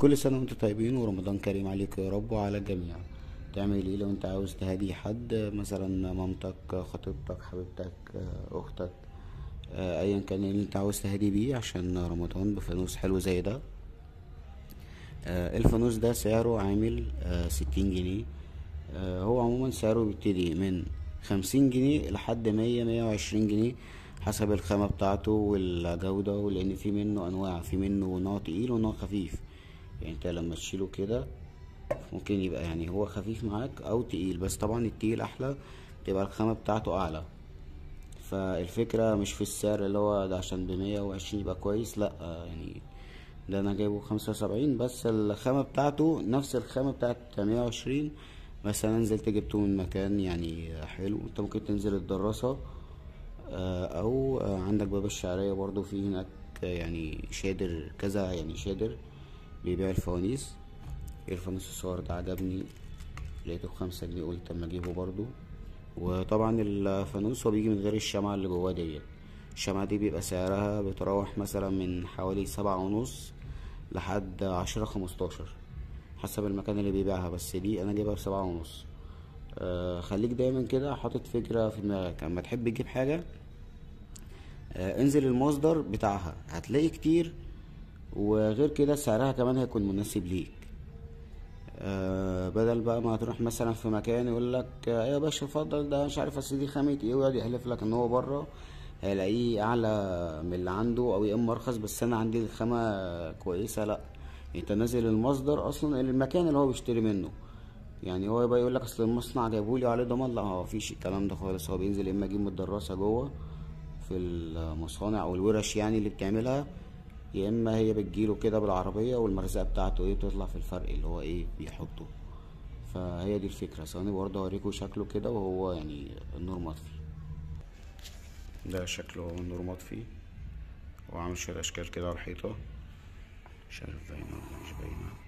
كل سنة وانتم طيبين ورمضان كريم عليكم يا رب وعلى الجميع تعمل ايه لو انت عاوز تهدي حد مثلا مامتك خطيبتك حبيبتك اختك آه، ايا كان اللي انت عاوز تهدي بيه عشان رمضان بفانوس حلو زي ده آه، الفانوس ده سعره عامل آه، ستين جنيه آه، هو عموما سعره بيبتدي من خمسين جنيه لحد مية مية وعشرين جنيه حسب الخامة بتاعته والجودة ولأن في منه أنواع في منه نوع تقيل ونوع خفيف يعني انت لما تشيله كده ممكن يبقى يعني هو خفيف معاك أو تقيل بس طبعا التقيل أحلى تبقى الخامة بتاعته أعلى فالفكرة مش في السعر اللي هو ده عشان بمية وعشرين يبقى كويس لأ يعني ده انا جايبه خمسة وسبعين بس الخامة بتاعته نفس الخامة بتاعت مية وعشرين بس انا نزلت جبته من مكان يعني حلو انت ممكن تنزل الدراسة آه، او آه، عندك باب الشعرية برضو في هناك يعني شادر كذا يعني شادر بيبيع الفوانيس الفانوس الصغير ده عجبني لقيته بخمسة جنيه قلت اما اجيبه برضو وطبعا الفانوس هو بيجي من غير الشمعة اللي جواه ديت الشمعة دي بيبقى سعرها بتراوح مثلا من حوالي سبعة ونص لحد عشرة خمستاشر حسب المكان اللي بيبيعها بس دي انا جايبها بسبعة ونص آه خليك دايما كده حاطط فكرة في دماغك اما تحب تجيب حاجة آه انزل المصدر بتاعها هتلاقي كتير وغير كده سعرها كمان هيكون مناسب ليك آه بدل بقى ما تروح مثلا في مكان يقول لك آه يا باشا اتفضل ده مش عارف اصل دي خامة ايه ويقعد يحلف لك ان هو بره هيلاقيه اعلى من اللي عنده او يا اما ارخص بس انا عندي الخامة كويسة لا انت نازل المصدر اصلا المكان اللي هو بيشتري منه يعني هو يبقى يقول لك اصل المصنع جايبهولي وعليه ضمان لا هو مفيش الكلام ده خالص هو بينزل يا اما يجيب من الدراسة جوه في المصانع او الورش يعني اللي بتعملها يا اما هي بتجيله كده بالعربية والمرزقة بتاعته ايه بتطلع في الفرق اللي هو ايه بيحطه فهي دي الفكرة ثواني برضه اوريكوا شكله كده وهو يعني النور مطفي ده شكله هو النور مطفي وعامل شوية اشكال كده على الحيطة مش عارف باينة ولا مش باينة